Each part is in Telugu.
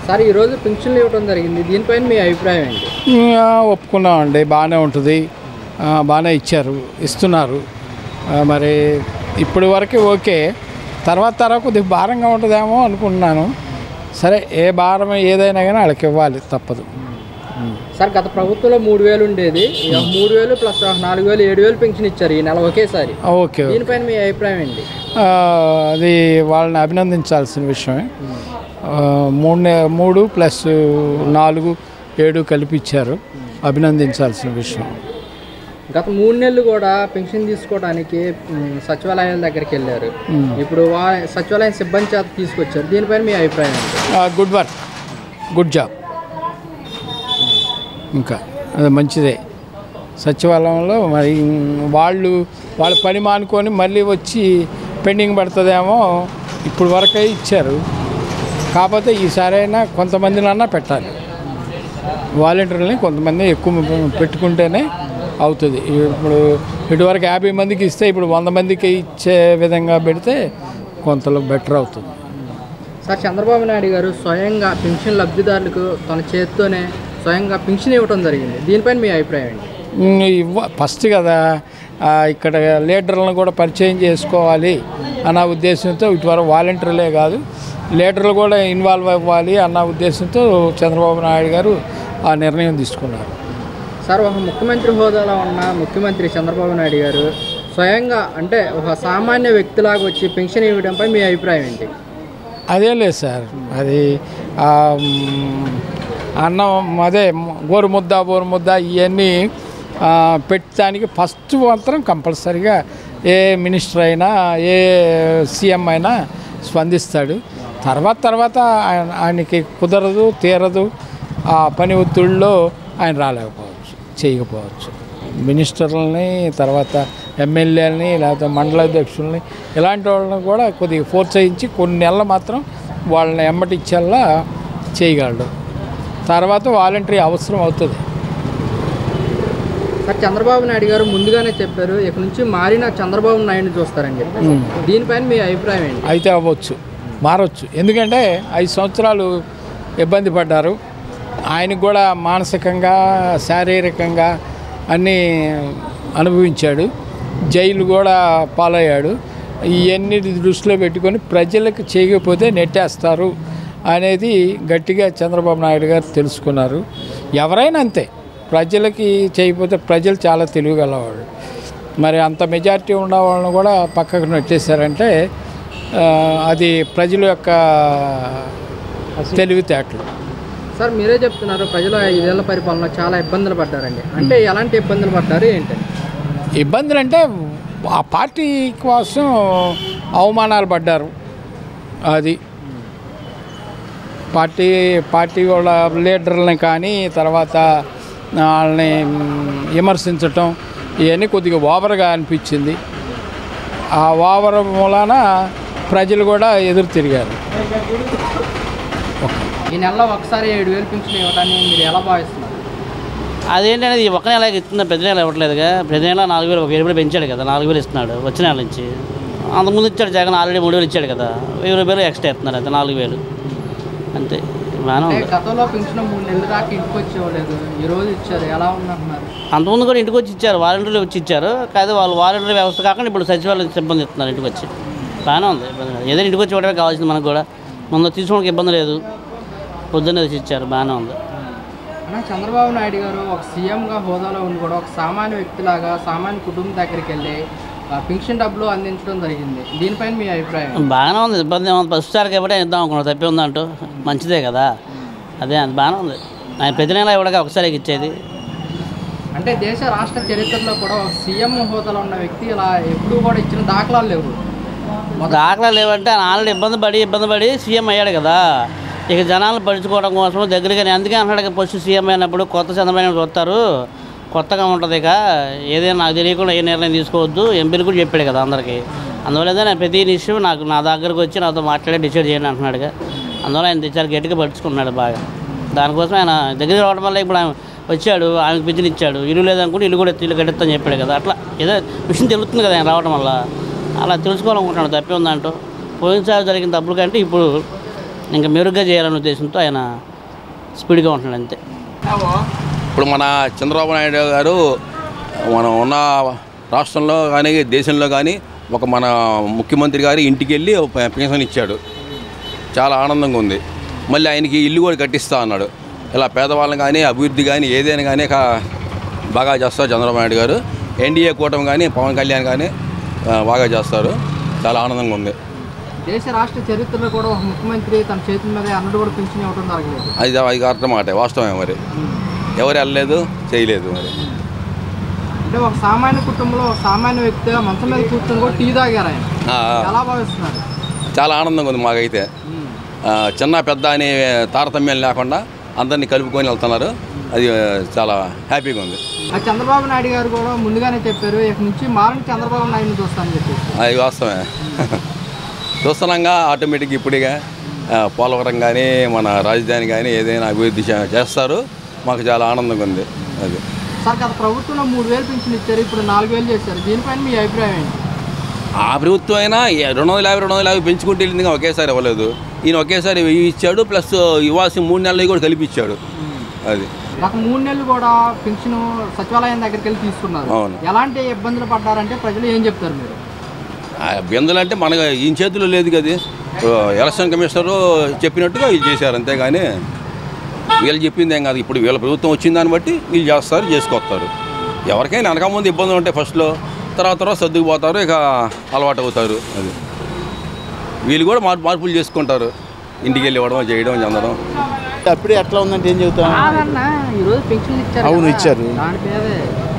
సార్ ఈరోజు పెన్షన్లు ఇవ్వడం జరిగింది దీనిపైన మీ అభిప్రాయం ఏంటి ఆ, ఒప్పుకున్నామండి బాగానే ఉంటుంది ఆ, బాగానే ఇచ్చారు ఇస్తున్నారు ఆ, మరి ఇప్పుడు వరకు ఓకే తర్వాత తర్వాత కొద్దిగా భారంగా ఉంటుందేమో అనుకుంటున్నాను సరే ఏ భారం ఏదైనా కానీ వాళ్ళకి ఇవ్వాలి తప్పదు సార్ గత ప్రభుత్వంలో మూడు వేలు ఉండేది ఇక మూడు వేలు ప్లస్ నాలుగు వేలు ఏడు వేలు పెన్షన్ ఇచ్చారు ఈ నెల ఒకేసారి ఆ, ఓకే ఓకే. దీనిపైన మీ అభిప్రాయం ఏంటి ఆ, అది వాళ్ళని అభినందించాల్సిన విషయమే ఆ, మూడు నె- మూడు ప్లస్ నాలుగు ఏడు కలిపి ఇచ్చారు అభినందించాల్సిన విషయం గత మూడు నెలలు కూడా పెన్షన్ తీసుకోవడానికి మ్, సచివాలయాల దగ్గరికి వెళ్ళారు ఇప్పుడు వా సచివాలయం సిబ్బంది చేత తీసుకొచ్చారు దీనిపైన మీ అభిప్రాయం ఏంటి గుడ్ వర్క్ గుడ్ జాబ్ ఇంకా అది మంచిదే సచివాలయంలో మరి వాళ్ళు వాళ్ళ పని మానుకొని మళ్ళీ వచ్చి పెండింగ్ పడుతుందేమో ఇప్పుడు వరకే ఇచ్చారు కాకపోతే ఈసారైనా కొంతమందినన్నా పెట్టాలి వాలంటీర్లని కొంతమంది ఎక్కువ పెట్టుకుంటేనే అవుతుంది ఇప్పుడు ఇటువరకు యాభై మందికి ఇస్తే ఇప్పుడు వంద మందికి ఇచ్చే విధంగా పెడితే కొంతలో బెటర్ అవుతుంది సార్ చంద్రబాబు నాయుడు గారు స్వయంగా పెన్షన్ లబ్ధిదారులకు తన చేతితోనే స్వయంగా పెన్షన్ ఇవ్వడం జరిగింది దీనిపైన మీ అభిప్రాయం ఏంటి ఉమ్, ఇవ్వ ఫస్ట్ కదా ఆ, ఇక్కడ లీడర్లను కూడా పరిచయం చేసుకోవాలి అన్న ఉద్దేశంతో ఇటువరకు వాలంటీర్లే కాదు లీడర్లు కూడా ఇన్వాల్వ్ అవ్వాలి అన్న ఉద్దేశంతో చంద్రబాబు నాయుడు గారు ఆ నిర్ణయం తీసుకున్నారు సార్ ఒక ముఖ్యమంత్రి హోదాలో ఉన్న ముఖ్యమంత్రి చంద్రబాబు నాయుడు గారు స్వయంగా అంటే ఒక సామాన్య వ్యక్తిలాగా వచ్చి పెన్షన్ ఇవ్వడంపై మీ అభిప్రాయం ఏంటి అదే లేదు సార్ అది ఆ, మ్, అన్నం అదే గోరు ముద్ద బోరు ముద్ద ఇవన్నీ ఆ, పెట్టడానికి ఫస్ట్ మాత్రం కంపల్సరిగా ఏ మినిస్టర్ అయినా ఏ సీఎం అయినా స్పందిస్తాడు తర్వాత తర్వాత ఆయన ఆయనకి కుదరదు తీరదు ఆ పని ఒత్తిడిలో ఆయన రాలేకపోవచ్చు చేయకపోవచ్చు మినిస్టర్లని తర్వాత ఎమ్మెల్యేలని లేకపోతే మండలాధ్యక్షుల్ని ఇలాంటి వాళ్ళని కూడా కొద్దిగా ప్రోత్సహించి కొన్ని నెలలు మాత్రం వాళ్ళని ఎమ్మటిచ్చేలా చేయగలడు తర్వాత వాలంటరీ అవసరం అవుతుంది సార్ చంద్రబాబు నాయుడు గారు ముందుగానే చెప్పారు ఇక నుంచి మారిన చంద్రబాబు నాయుడిని చూస్తారని చెప్పి దీనిపైన మీ అభిప్రాయం ఏంటి అయితే అవ్వచ్చు మారవచ్చు ఎందుకంటే ఐదు సంవత్సరాలు ఇబ్బంది పడ్డారు ఆయనకు కూడా మానసికంగా శారీరకంగా అన్నీ అనుభవించాడు జైలు కూడా పాలయ్యాడు ఇవన్నీ దృష్టిలో పెట్టుకొని ప్రజలకు చేయకపోతే నెట్టేస్తారు అనేది గట్టిగా చంద్రబాబు నాయుడు గారు తెలుసుకున్నారు ఎవరైనా అంతే ప్రజలకి చేయకపోతే ప్రజలు చాలా తెలివిగలవాళ్ళు మరి అంత మెజారిటీ ఉన్న వాళ్ళని కూడా పక్కకు నెట్టేశారంటే ఆ, అది ప్రజల యొక్క తెలివితేటలు సార్ మీరే చెప్తున్నారు ప్రజలు ఐదేళ్ల పరిపాలన చాలా ఇబ్బందులు పడ్డారండి అంటే ఎలాంటి ఇబ్బందులు పడ్డారు ఏంటి ఇబ్బందులు అంటే ఆ పార్టీ కోసం అవమానాలు పడ్డారు అది పార్టీ పార్టీ వాళ్ళ లీడర్లని కానీ తర్వాత వాళ్ళని మ్, విమర్శించటం ఇవన్నీ కొద్దిగా ఓవర్గా అనిపించింది ఆ ఓవర్ మూలాన ప్రజలు కూడా ఎదురు తిరిగారు ఈ నెలలో ఒకసారి ఏడు వేలు పెన్షన్ ఇవ్వడాన్ని మీరు ఎలా భావిస్తున్నారు అదేంటనేది ఈ ఒక్క నెల ఇస్తున్న ప్రతి నెల ఇవ్వట్లేదుగా ప్రతి నెల నాలుగు వేలు ఒక ఏడు వేలు పెంచాడు కదా నాలుగు వేలు ఇస్తున్నాడు వచ్చిన నెల నుంచి అంతకుముందు ఇచ్చాడు జగన్ ఆల్రెడీ మూడు వేలు ఇచ్చాడు కదా వెయ్యి రూపాయలు ఎక్స్ట్రా ఇస్తున్నారు అంతే నాలుగు వేలు అంతే బాగానే అంటే ఉంది గతంలో పెన్షన్ మూడు నెలల దాకా ఇంటికి వచ్చేవాళ్ళు ఈ రోజు ఇచ్చారు ఎలా ఉందంటున్నారు అంతకుముందు కూడా ఇంటికి వచ్చి ఇచ్చారు వాలంటీర్లు వచ్చి ఇచ్చారు కాదు వాళ్ళు వాలంటీర్ వ్యవస్థ కాకుండా ఇప్పుడు సచివాలయం సిబ్బంది ఇస్తున్నారు ఇంటికి వచ్చి బాగానే ఉంది ఇబ్బంది లేదు. ఏదైనా ఇంటికి వచ్చి ఇవ్వడమే కావాల్సింది మనకు కూడా ముందు తీసుకోవడానికి ఇబ్బంది లేదు పొద్దున్నే వచ్చి ఇచ్చారు బాగానే ఉంది అన్న చంద్రబాబు నాయుడు గారు ఒక సీఎంగా హోదాలో ఉండి కూడా ఒక సామాన్య వ్యక్తిలాగా సామాన్య కుటుంబం దగ్గరికి వెళ్ళి ఆ, పెన్షన్ డబ్బులు అందించడం జరిగింది దీనిపైన మీ అభిప్రాయం బాగానే ఉంది ఇబ్బంది ఏమో ఫస్ట్ సార్కి ఇవ్వడే ఇద్దాం అనుకున్నాం తప్పి ఉందంటూ మంచిదే కదా అదే అది బాగానే ఉంది ఆయన ప్రతి నెల ఇవ్వడగా ఒకసారి ఇచ్చేది అంటే దేశ రాష్ట్ర చరిత్రలో కూడా ఒక సీఎం హోదాలో ఉన్న వ్యక్తి ఇలా ఎప్పుడూ కూడా ఇచ్చిన దాఖలాలు లేవు దాఖలా లేవంటే ఆయన ఆల్రెడీ ఇబ్బంది పడి ఇబ్బంది పడి సీఎం అయ్యాడు కదా ఇక జనాలను పడుచుకోవడం కోసం దగ్గరగా అందుకే అంటున్నాడు కదా ఫస్ట్ సీఎం అయినప్పుడు కొత్త చంద్రబాబు చూస్తారు కొత్తగా ఉంటుంది ఇక ఏదైనా నాకు తెలియకుండా ఏ నిర్ణయం తీసుకోవద్దు ఎంపీలు కూడా చెప్పాడు కదా అందరికీ అందువల్ల నేను ప్రతి విషయం నాకు నా దగ్గరకు వచ్చి నాతో మాట్లాడి డిసైడ్ చేయండి అంటున్నాడుగా అందువల్ల ఆయన చాలా గట్టిగా పడుచుకున్నాడు బాగా దానికోసం ఆయన దగ్గరికి రావడం వల్ల ఇప్పుడు ఆయన వచ్చాడు ఆయనకు పింఛన్ ఇచ్చాడు ఇల్లు లేదనుకుంటే ఇల్లు కూడా ఇల్లు కట్టిస్తాను చెప్పాడు కదా అట్లా ఏదో విషయం తెలుస్తుంది కదా ఆయన రావడం వల్ల అలా తెలుసుకోవాలనుకుంటున్నాడు తప్పే ఉందంటూ పోయినసారి జరిగిన తప్పుల కంటే ఇప్పుడు ఇంకా మెరుగ్గా చేయాలనే ఉద్దేశంతో ఆయన స్పీడ్గా ఉంటున్నాడు అంతే ఇప్పుడు మన చంద్రబాబు నాయుడు గారు మనం ఉన్న రాష్ట్రంలో కానీ దేశంలో కానీ ఒక మన ముఖ్యమంత్రి గారి ఇంటికి వెళ్ళి ఒక పెన్షన్ ఇచ్చాడు చాలా ఆనందంగా ఉంది మళ్ళీ ఆయనకి ఇల్లు కూడా కట్టిస్తా అన్నాడు ఇలా పేదవాళ్ళని కానీ అభివృద్ధి కానీ ఏదైనా కానీ కా- బాగా చేస్తారు చంద్రబాబు నాయుడు గారు ఎన్డీఏ కూటమి కానీ పవన్ కళ్యాణ్ కానీ ఆ, బాగా చేస్తారు చాలా ఆనందంగా ఉంది దేశ రాష్ట్ర చరిత్రలో కూడా ఒక ముఖ్యమంత్రి తన చేతుల మీద అన్నడు కూడా పింఛన్ ఇవ్వడం జరగలేదు అది అది అర్థం మాట వాస్తవమే మరి ఎవరు వెళ్ళలేదు చేయలేదు మరి అంటే ఒక సామాన్య కుటుంబంలో ఒక సామాన్య వ్యక్తిగా మంచం మీద కూర్చొని కూడా టీ తాగారు ఆయన ఆ, ఆ. ఎలా భావిస్తున్నారు చాలా ఆనందంగా ఉంది మాకైతే ఆ, చిన్న పెద్ద అనే తారతమ్యం లేకుండా అందరినీ కలుపుకొని వెళ్తున్నారు అది ఆ, చాలా హ్యాపీగా ఉంది ఆ చంద్రబాబు నాయుడు గారు కూడా ముందుగానే చెప్పారు ఇక నుంచి మారని చంద్రబాబు నాయుడుని చూస్తానని చెప్పేసి అది వాస్తవమే చూస్తున్నాగా ఆటోమేటిక్ ఇప్పుడుగా ఆ, పోలవరం కానీ మన రాజధాని కానీ ఏదైనా అభివృద్ధి చే- చేస్తారు మాకు చాలా ఆనందంగా ఉంది అది సార్ గత ప్రభుత్వంలో మూడు వేలు పింఛన్ ఇచ్చారు ఇప్పుడు నాలుగు వేలు చేశారు దీనిపైన మీ అభిప్రాయం ఏంటి ఆ ప్రభుత్వం అయినా ఏ- రెండు వందల యాభై రెండు వందల యాభై పెంచుకుంటూ వెళ్ళింది కానీ ఒకేసారి ఇవ్వలేదు ఈయన ఒకేసారి వెయ్యి ఇచ్చాడు ప్లస్ ఇవ్వాల్సిన మూడు నెలలు కూడా కలిపి ఇచ్చాడు అది గత మూడు నెలలు కూడా పింఛను సచివాలయం దగ్గరికి వెళ్ళి తీసుకున్నారు అవును. ఎలాంటి ఇబ్బందులు పడ్డారంటే ప్రజలు ఏం చెప్తారు మీరు ఆ బిందెలు అంటే మన ఈయన చేతిలో లేదు కదా ఎలక్షన్ కమిషనరు చెప్పినట్టుగా వీళ్ళు చేశారు అంతేగాని వీళ్ళు చెప్పింది ఏం కాదు ఇప్పుడు వీళ్ళ ప్రభుత్వం వచ్చిన దాన్ని బట్టి వీళ్ళు చేస్తారు చేసుకొస్తారు ఎవరికైనా వెనక ముందు ఇబ్బందులు ఉంటాయి ఫస్ట్లో తర్వాత తర్వాత సర్దుకుపోతారు ఇక అలవాటు అవుతారు అది వీళ్ళు కూడా మార్పు మార్పులు చేసుకుంటారు ఇంటికి వెళ్ళి ఇవ్వడం చేయడం చెందడం అప్పుడే ఎట్లా ఉందంటే ఏం చెబుతాం కాదన్నా ఈరోజు పెన్షన్ ఇచ్చారు అవును, కదా, ఇచ్చారు. దాని పేదే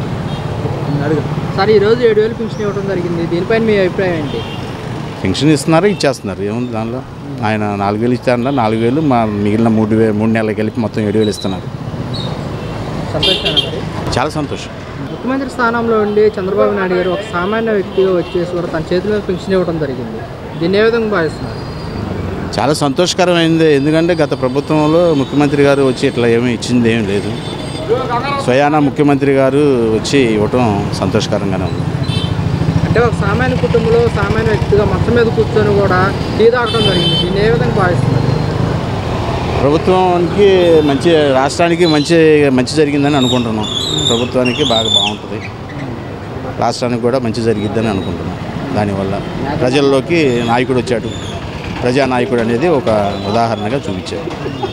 సార్ ఈరోజు ఏడు వేలు పెన్షన్ ఇవ్వడం జరిగింది దీనిపైన మీ అభిప్రాయం ఏంటి పెన్షన్ ఇస్తున్నారు ఇచ్చేస్తున్నారు ఏముంది దానిలో ఆయన నాలుగు వేలు ఇస్తారన్న నాలుగు వేలు మా మిగిలిన మూడు వేలు మూడు నెలలకి కలిపి మొత్తం ఏడు వేలు ఇస్తున్నారు సంతోషం మరి చాలా సంతోషం ముఖ్యమంత్రి స్థానంలో ఉండి చంద్రబాబు నాయుడు గారు ఒక సామాన్య వ్యక్తిగా వచ్చేసి కూడా తన చేతి మీద పెన్షన్ ఇవ్వడం జరిగింది దీన్ని ఏ విధంగా భావిస్తున్నారు చాలా సంతోషకరమైంది ఎందుకంటే గత ప్రభుత్వంలో ముఖ్యమంత్రి గారు వచ్చి ఇట్లా ఏమీ ఇచ్చింది ఏమీ లేదు స్వయానా ముఖ్యమంత్రి గారు వచ్చి ఇవ్వటం సంతోషకరంగానే ఉంది అంటే ఒక సామాన్య కుటుంబంలో సామాన్య వ్యక్తిగా మొత్తం మీద కూర్చొని కూడా టీ తాగడం జరిగింది దీన్ని ఏ విధంగా భావిస్తున్నారు ప్రభుత్వానికి మంచి రాష్ట్రానికి మంచి మంచి జరిగిందని అనుకుంటున్నాం ప్రభుత్వానికి బాగా బాగుంటుంది రాష్ట్రానికి కూడా మంచి జరిగిద్దని అనుకుంటున్నాం దానివల్ల ప్రజల్లోకి నాయకుడు వచ్చాడు ప్రజానాయకుడు అనేది ఒక ఉదాహరణగా చూపించాడు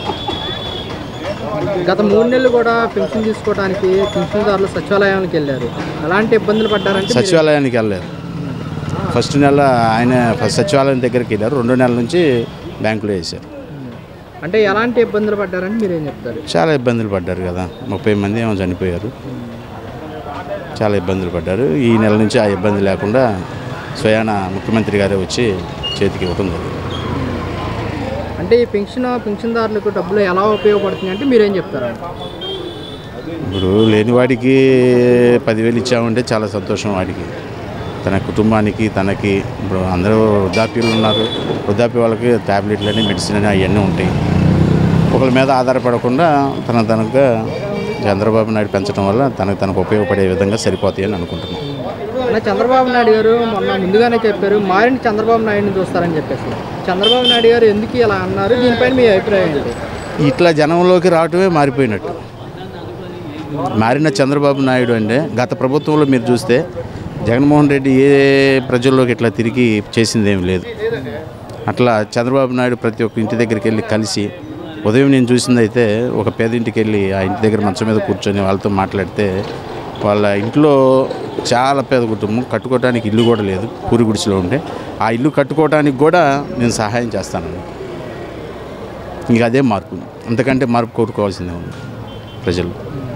గత మూడు నెలలు కూడా పెన్షన్ తీసుకోవడానికి పెన్షన్దారులు సచివాలయానికి వెళ్ళారు ఎలాంటి ఇబ్బందులు పడ్డారంటే మీరు- సచివాలయానికి వెళ్ళారు ఫస్ట్ నెల ఆయన ఫస్ట్ సచివాలయం దగ్గరికి వెళ్ళారు రెండో నెలల నుంచి బ్యాంకులో వేశారు అంటే ఎలాంటి ఇబ్బందులు పడ్డారని మీరు ఏం చెప్తారు చాలా ఇబ్బందులు పడ్డారు కదా ముప్పై మంది ఏమో చనిపోయారు చాలా ఇబ్బందులు పడ్డారు ఈ నెల నుంచి ఆ ఇబ్బంది లేకుండా స్వయాన ముఖ్యమంత్రి గారే వచ్చి చేతికి ఇవ్వడం జరిగింది అంటే ఈ పెన్షన్ పెన్షన్దారులకు డబ్బులు ఎలా ఉపయోగపడుతుంది అంటే మీరేం చెప్తారు ఇప్పుడు లేనివాడికి పదివేలు ఇచ్చామంటే చాలా సంతోషం వాడికి తన కుటుంబానికి తనకి ఇప్పుడు అందరూ వృద్ధాప్యులు ఉన్నారు వృద్ధాప్య వాళ్ళకి ట్యాబ్లెట్లు అని మెడిసిన్ అని అవన్నీ ఉంటాయి ఒకరి మీద ఆధారపడకుండా తన తనగా చంద్రబాబు నాయుడు పెంచడం వల్ల తనకు తనకు ఉపయోగపడే విధంగా సరిపోతాయి అని అనుకుంటున్నాను అన్న చంద్రబాబు నాయుడు గారు మొన్న ముందుగానే చెప్పారు మారిన చంద్రబాబు నాయుడుని చూస్తారని చెప్పేసి చంద్రబాబు నాయుడు గారు ఎందుకు ఇలా అన్నారు దీనిపైన మీ అభిప్రాయం ఏంటి ఇట్లా జనంలోకి రావటమే మారిపోయినట్టు మారిన చంద్రబాబు నాయుడు అంటే గత ప్రభుత్వంలో మీరు చూస్తే జగన్మోహన్ రెడ్డి ఏ ప్రజల్లోకి ఇట్లా తిరిగి చేసింది ఏమి లేదు అట్లా చంద్రబాబు నాయుడు ప్రతి ఒక్క ఇంటి దగ్గరికి వెళ్ళి కలిసి ఉదయం నేను చూసిందైతే ఒక పేదింటికి వెళ్ళి ఆ ఇంటి దగ్గర మంచం మీద కూర్చొని వాళ్ళతో మాట్లాడితే వాళ్ళ ఇంట్లో చాలా పేద కుటుంబం కట్టుకోవడానికి ఇల్లు కూడా లేదు పూరి గుడిసెలో ఉంటే ఆ ఇల్లు కట్టుకోవడానికి కూడా నేను సహాయం చేస్తాను ఇంకా అదే మార్పు అంతకంటే మార్పు కోరుకోవాల్సిందే ఉంది ప్రజలు